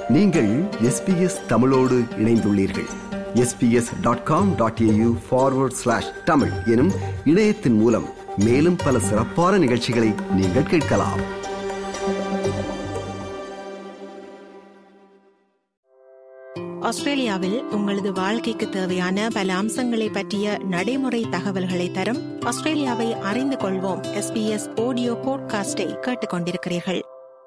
நீங்கள் எஸ்பிஎஸ் தமிழோடு இணைந்துள்ளீர்கள் SBS dot com dot AU forward slash Tamil எனும் இணையத்தின் மூலம் மேலும் பல சிறப்பான நிகழ்ச்சிகளை நீங்கள் கேட்கலாம் ஆஸ்திரேலியாவில் உங்களது வாழ்க்கைக்கு தேவையான பல அம்சங்களை பற்றிய நடைமுறை தகவல்களை தரும் ஆஸ்திரேலியாவை அறிந்து கொள்வோம் எஸ்பிஎஸ் ஆடியோ போட்காஸ்டை கேட்டுக்கொண்டிருக்கிறீர்கள்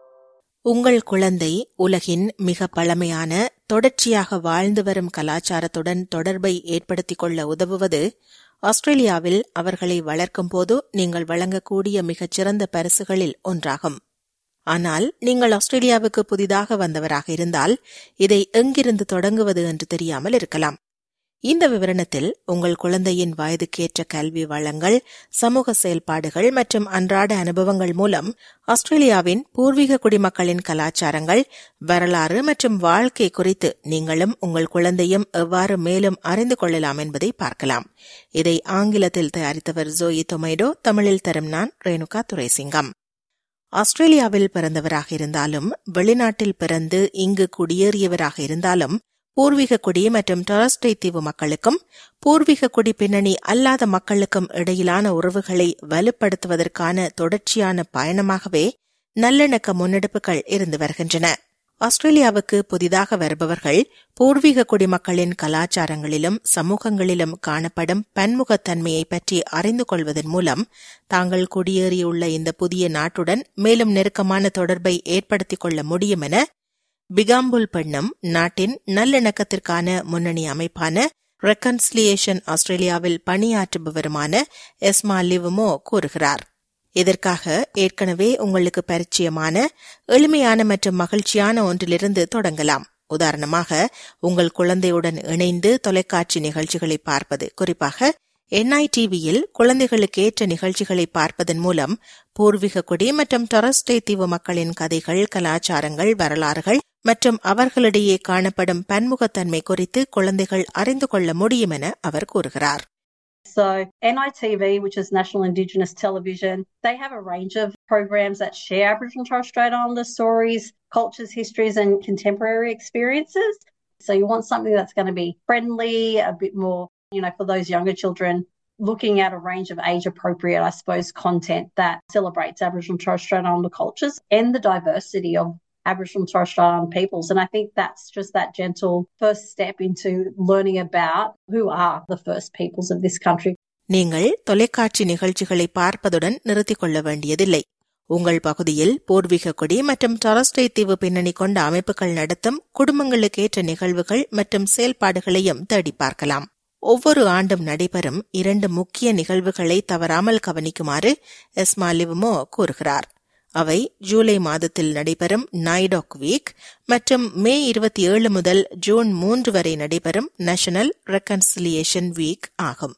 உங்கள் குழந்தை உலகின் மிக பழமையான தொடர்ச்சியாக வாழ்ந்து வரும் கலாச்சாரத்துடன் தொடர்பை ஏற்படுத்திக் கொள்ள உதவுவது ஆஸ்திரேலியாவில் அவர்களை வளர்க்கும் போது நீங்கள் வழங்கக்கூடிய மிகச்சிறந்த பரிசுகளில் ஒன்றாகும் ஆனால் நீங்கள் ஆஸ்திரேலியாவுக்கு புதிதாக வந்தவராக இருந்தால் இதை எங்கிருந்து தொடங்குவது என்று தெரியாமல் இருக்கலாம் இந்த விவரணத்தில் உங்கள் குழந்தையின் வயதுக்கேற்ற கல்வி வளங்கள் சமூக செயல்பாடுகள் மற்றும் அன்றாட அனுபவங்கள் மூலம் ஆஸ்திரேலியாவின் பூர்வீக குடிமக்களின் கலாச்சாரங்கள் வரலாறு மற்றும் வாழ்க்கை குறித்து நீங்களும் உங்கள் குழந்தையும் எவ்வாறு மேலும் அறிந்து கொள்ளலாம் என்பதை பார்க்கலாம் இதை ஆங்கிலத்தில் தயாரித்தவர் ஜோயி தொமைடோ தமிழில் தரும் நான் ரேணுகா துரைசிங்கம் ஆஸ்திரேலியாவில் பிறந்தவராக இருந்தாலும் வெளிநாட்டில் பிறந்து இங்கு குடியேறியவராக இருந்தாலும் பூர்வீக குடி மற்றும் டொரஸ்டை தீவு மக்களுக்கும் பூர்வீக குடி பின்னணி அல்லாத மக்களுக்கும் இடையிலான உறவுகளை வலுப்படுத்துவதற்கான தொடர்ச்சியான பயணமாகவே நல்லிணக்க முன்னெடுப்புகள் இருந்து வருகின்றன ஆஸ்திரேலியாவுக்கு புதிதாக வருபவர்கள் பூர்வீக குடிமக்களின் கலாச்சாரங்களிலும் சமூகங்களிலும் காணப்படும் பன்முகத்தன்மையை பற்றி அறிந்து கொள்வதன் மூலம் தாங்கள் குடியேறியுள்ள இந்த புதிய நாட்டுடன் மேலும் நெருக்கமான தொடர்பை ஏற்படுத்திக் கொள்ள முடியும் என பிகாம்புல் பெண்ணும் நாட்டின் நல்லிணக்கத்திற்கான முன்னணி அமைப்பான ரெக்கன்சிலியேஷன் ஆஸ்திரேலியாவில் பணியாற்றுபவருமான எஸ்மா லிவமோ கூறுகிறார் இதற்காக ஏற்கனவே உங்களுக்கு பரிச்சயமான எளிமையான மற்றும் மகிழ்ச்சியான ஒன்றிலிருந்து தொடங்கலாம் உதாரணமாக உங்கள் குழந்தையுடன் இணைந்து தொலைக்காட்சி நிகழ்ச்சிகளை பார்ப்பது குறிப்பாக என்ஐடிவியில் குழந்தைகளுக்கு ஏற்ற நிகழ்ச்சிகளை பார்ப்பதன் மூலம் பூர்வீக குடி மற்றும் டொரஸ்டே தீவு மக்களின் கதைகள் கலாச்சாரங்கள் வரலாறுகள் மற்றும் அவர்களிடையே காணப்படும் பன்முகத்தன்மை குறித்து குழந்தைகள் அறிந்து கொள்ள முடியும் என அவர் கூறுகிறார் So NITV, which is National Indigenous Television, they have a range of programs that share Aboriginal and Torres Strait Islander stories, cultures, histories and contemporary experiences. So you want something that's going to be friendly, a bit more, you know, for those younger children, looking at a range of age appropriate, I suppose, content that celebrates Aboriginal and Torres Strait Islander cultures and the diversity of Aboriginal and Torres Strait Islander peoples. And I think that's just that gentle first step into learning about who are the first peoples of this country. நீங்கள் தொலைக்காட்சி நிகழ்ச்சிகளை பார்ப்பதுடன் நிறுத்திக் கொள்ள வேண்டியதில்லை உங்கள் பகுதியில் பூர்வீக கொடி மற்றும் டொரஸ்டை தீவு பின்னணி கொண்ட அமைப்புகள் நடத்தும் குடும்பங்களுக்கேற்ற நிகழ்வுகள் மற்றும் செயல்பாடுகளையும் தேடி பார்க்கலாம் ஒவ்வொரு ஆண்டும் நடைபெறும் இரண்டு முக்கிய நிகழ்வுகளை தவறாமல் கவனிக்குமாறு எஸ்மா லிவமோ கூறுகிறார் அவை ஜூலை மாதத்தில் நடைபெறும் நைடாக் வீக் மற்றும் மே இருபத்தி ஏழு முதல் ஜூன் மூன்று வரை நடைபெறும் நேஷனல் ரெக்கன்சிலியேஷன் வீக் ஆகும்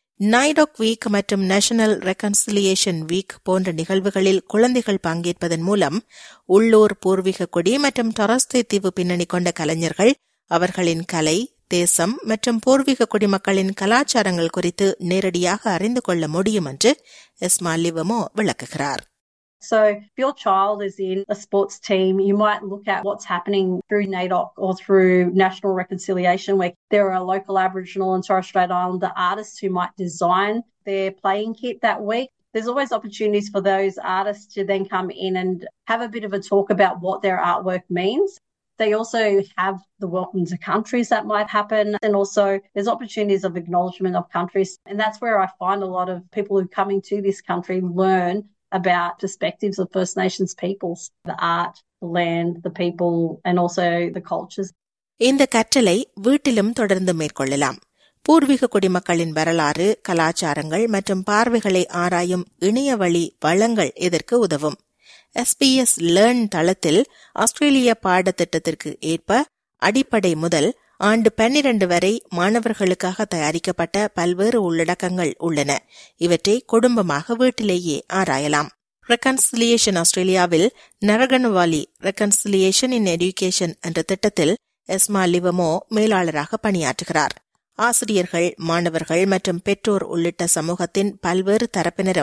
நைடாக் வீக் மற்றும் நேஷனல் ரெக்கன்சிலியேஷன் வீக் போன்ற நிகழ்வுகளில் குழந்தைகள் பங்கேற்பதன் மூலம் உள்ளூர் பூர்வீக கொடி மற்றும் டொரஸ்தே தீவு பின்னணி கொண்ட கலைஞர்கள் அவர்களின் கலை தேசம் மற்றும் பூர்வீக குடிமக்களின் கலாச்சாரங்கள் குறித்து நேரடியாக அறிந்து கொள்ள முடியும் என்று எஸ்மா லிவமோ விளக்குகிறார் So if your child is in a sports team, you might look at what's happening through NAIDOC or through National Reconciliation, where there are local Aboriginal and Torres Strait Islander artists who might design their playing kit that week. There's always opportunities for those artists to then come in and have a bit of a talk about what their artwork means. They also have the welcome to countries that might happen. And also there's opportunities of acknowledgement of countries. And that's where I find a lot of people who come into this country learn about perspectives of First Nations peoples, the art, the land, the people, and also the cultures. இந்த கற்றலை வீட்டிலும் தொடர்ந்து மேற்கொள்ளலாம் பூர்வீக குடிமக்களின் வரலாறு கலாச்சாரங்கள் மற்றும் பார்வைகளை ஆராயும் இணைய வழி வளங்கள் இதற்கு உதவும் எஸ்பிஎஸ் லேர்ன் தளத்தில் ஆஸ்திரேலிய பாடத்திட்டத்திற்கு ஏற்ப அடிப்படை முதல் ஆண்டு பன்னிரண்டு வரை மாணவர்களுக்காக தயாரிக்கப்பட்ட பல்வேறு உள்ளடக்கங்கள் உள்ளன இவற்றை குடும்பமாக வீட்டிலேயே ஆராயலாம் ரெக்கன்சிலியேஷன் ஆஸ்திரேலியாவில் நரகனுவாலி ரெக்கன்சிலியேஷன் இன் எஜுகேஷன் என்ற திட்டத்தில் எஸ்மா லிவமோ மேலாளராக பணியாற்றுகிறார் ஆசிரியர்கள் மாணவர்கள் மற்றும் பெற்றோர் உள்ளிட்ட சமூகத்தின் பல்வேறு தரப்பினரும்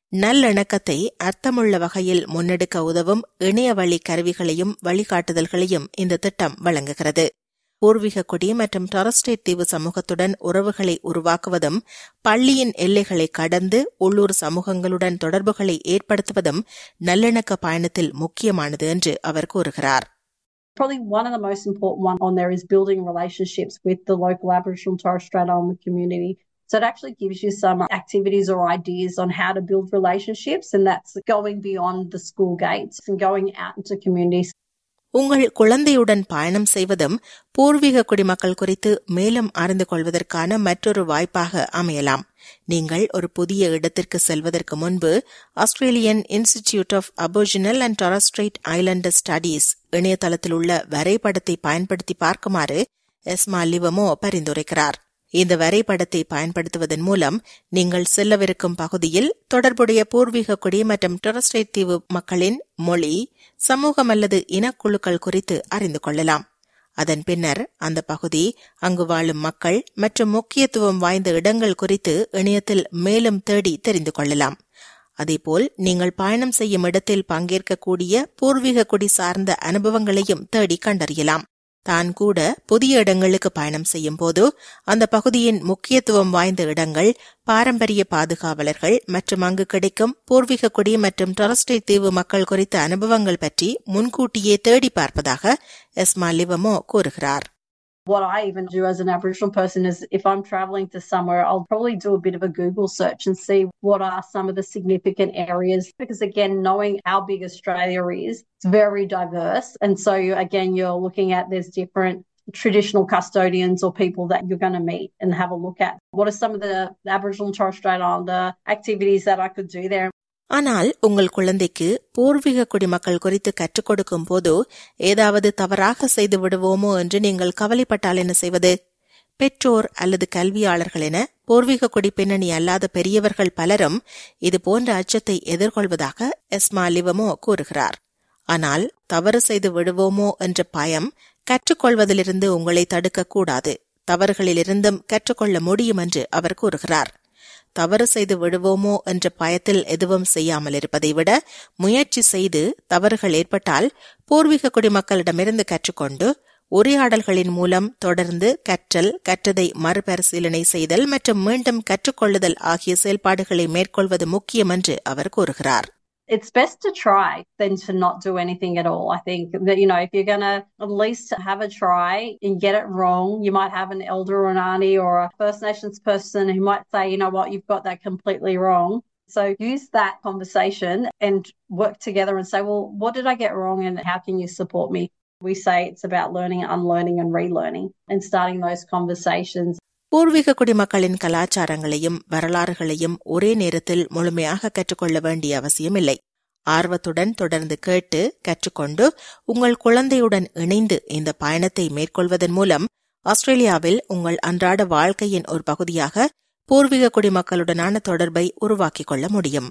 நல்லிணக்கத்தை அர்த்தமுள்ள வகையில் முன்னெடுக்க உதவும் இணைய வழி கருவிகளையும் வழிகாட்டுதல்களையும் இந்த திட்டம் வழங்குகிறது பூர்வீக குடி மற்றும் டொரஸ்டேட் தீவு சமூகத்துடன் உறவுகளை உருவாக்குவதும் பள்ளியின் எல்லைகளை கடந்து உள்ளூர் சமூகங்களுடன் தொடர்புகளை ஏற்படுத்துவதும் நல்லிணக்க பயணத்தில் முக்கியமானது என்று அவர் கூறுகிறார் Probably one of the most important one on there is building relationships with the local Aboriginal and Torres Strait Islander community. So it actually gives you some activities or ideas on how to build relationships, and that's going beyond the school gates and going out into communities. உங்கள் குழந்தையுடன் பயணம் செய்வதும் பூர்வீக குடிமக்கள் குறித்து மேலும் அறிந்து கொள்வதற்கான மற்றொரு வாய்ப்பாக அமையலாம் நீங்கள் ஒரு புதிய இடத்திற்கு செல்வதற்கு முன்பு Australian institute of Aboriginal and Torres Strait islander studies இணையதளத்தில் உள்ள வரைபடத்தை பயன்படுத்தி பார்க்குமாறு எஸ்மா லிவமோ பரிந்துரைக்கிறார் இந்த வரைபடத்தை பயன்படுத்துவதன் மூலம் நீங்கள் செல்லவிருக்கும் பகுதியில் தொடர்புடைய பூர்வீக குடி மற்றும் டொரஸ்டேட் தீவு மக்களின் மொழி சமூகம் அல்லது இனக்குழுக்கள் குறித்து அறிந்து கொள்ளலாம் அதன் பின்னர் அந்த பகுதி அங்கு வாழும் மக்கள் மற்றும் முக்கியத்துவம் வாய்ந்த இடங்கள் குறித்து இணையத்தில் மேலும் தேடி தெரிந்து கொள்ளலாம் அதேபோல் நீங்கள் பயணம் செய்யும் இடத்தில் பங்கேற்கக்கூடிய பூர்வீக குடி சார்ந்த அனுபவங்களையும் தேடி கண்டறியலாம் தான் கூட புதிய இடங்களுக்கு பயணம் செய்யும் போது அந்த பகுதியின் முக்கியத்துவம் வாய்ந்த இடங்கள் பாரம்பரிய பாதுகாவலர்கள் மற்றும் அங்கு கிடைக்கும் பூர்வீக குடி மற்றும் டொரஸ்டேட் தீவு மக்கள் குறித்த அனுபவங்கள் பற்றி முன்கூட்டியே தேடி பார்ப்பதாக எஸ்மா லிவமோ கூறுகிறார் What I even do as an Aboriginal person is if I'm traveling to somewhere, I'll probably do a bit of a Google search and see what are some of the significant areas. Because again, knowing how big Australia is, it's very diverse. And so again, you're looking at there's different traditional custodians or people that you're going to meet and have a look at. What are some of the Aboriginal and Torres Strait Islander activities that I could do there? ஆனால் உங்கள் குழந்தைக்கு பூர்வீக குடிமக்கள் குறித்து கற்றுக் கொடுக்கும் போது ஏதாவது தவறாக செய்து விடுவோமோ என்று நீங்கள் கவலைப்பட்டால் என்ன செய்வது பெற்றோர் அல்லது கல்வியாளர்கள் என பூர்வீக குடி பின்னணி அல்லாத பெரியவர்கள் பலரும் இது போன்ற அச்சத்தை எதிர்கொள்வதாக எஸ்மா லிவமோ கூறுகிறார் ஆனால் தவறு செய்து விடுவோமோ என்ற பயம் கற்றுக்கொள்வதிலிருந்து உங்களை தடுக்கக்கூடாது தவறுகளிலிருந்தும் கற்றுக்கொள்ள முடியும் என்று அவர் கூறுகிறார் தவறு செய்து விடுவோமோ என்ற பயத்தில் எதுவும் செய்யாமல் இருப்பதை விட முயற்சி செய்து தவறுகள் ஏற்பட்டால் பூர்வீக குடிமக்களிடமிருந்து கற்றுக்கொண்டு உரையாடல்களின் மூலம் தொடர்ந்து கற்றல் கற்றதை மறுபரிசீலனை செய்தல் மற்றும் மீண்டும் கற்றுக்கொள்ளுதல் ஆகிய செயல்பாடுகளை மேற்கொள்வது முக்கியம் என்று அவர் கூறுகிறார் it's best to try than to not do anything at all. I think that, you know, if you're going to at least have a try and get it wrong, you might have an elder or an auntie or a First Nations person who might say, you know what, you've got that completely wrong. So use that conversation and work together and say, well, what did I get wrong and how can you support me? We say it's about learning, unlearning, and relearning and starting those conversations. பூர்வீக குடிமக்களின் கலாச்சாரங்களையும் வரலாறுகளையும் ஒரே நேரத்தில் முழுமையாக கற்றுக்கொள்ள வேண்டிய அவசியமில்லை ஆர்வத்துடன் தொடர்ந்து கேட்டு கற்றுக்கொண்டு உங்கள் குழந்தையுடன் இணைந்து இந்த பயணத்தை மேற்கொள்வதன் மூலம் ஆஸ்திரேலியாவில் உங்கள் அன்றாட வாழ்க்கையின் ஒரு பகுதியாக பூர்வீக குடிமக்களுடனான தொடர்பை உருவாக்கிக் கொள்ள முடியும்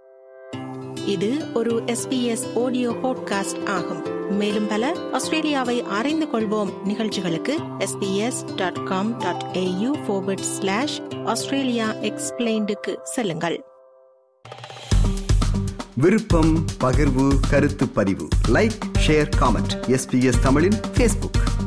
இது ஒரு எஸ்பிஎஸ் ஆடியோ பாட்காஸ்ட் ஆகும் மேலும் பல ஆஸ்திரேலியாவை அறிந்து கொள்வோம் நிகழ்ச்சிகளுக்கு SBS dot com dot AU forward slash Australia எக்ஸ்பிளைண்டுக்கு செல்லுங்கள் விருப்பம் பகிர்வு கருத்து பதிவு லைக் ஷேர் காமெண்ட் எஸ்பிஎஸ் தமிழின் ஃபேஸ்புக்